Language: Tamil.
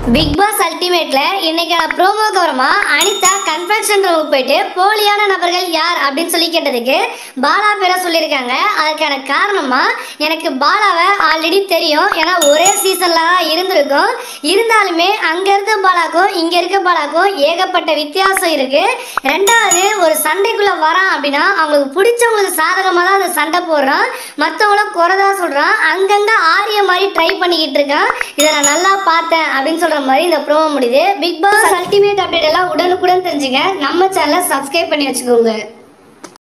பிக் பாஸ் அல்டிமேட்ல இன்னைக்கான ப்ரோமோக்கு அப்புறமா அனிதா கன்ஃபெக்ஷன் ரூமுக்கு போயிட்டு போலியான நபர்கள் யார் அப்படின்னு சொல்லி கேட்டதுக்கு பாலா பேரை சொல்லியிருக்காங்க அதுக்கான காரணமா எனக்கு பாலாவை ஆல்ரெடி தெரியும் ஏன்னா ஒரே சீசன்ல தான் இருந்திருக்கும் இருந்தாலுமே அங்க இருக்க பாலாக்கும் இங்க இருக்க பாலாக்கும் ஏகப்பட்ட வித்தியாசம் இருக்கு ரெண்டாவது ஒரு சண்டைக்குள்ள வரான் அப்படின்னா அவங்களுக்கு பிடிச்சவங்களுக்கு சாதகமாக தான் அந்த சண்டை போடுறான் மற்றவங்கள குறைதான் சொல்றான் அங்கங்க ஆரிய மாதிரி ட்ரை பண்ணிக்கிட்டு இருக்கான் இதை நான் நல்லா பார்த்தேன் அப்படின்னு சொல்ற மாதிரி இந்த ப்ரோமோ முடியுது பிக் பாஸ் அல்டிமேட் அப்டேட் எல்லாம் உடனுக்குடன் தெரிஞ்சுங்க நம்ம சேனலை சப்ஸ்கிரைப் பண்ணி வச்சுக்கோங்க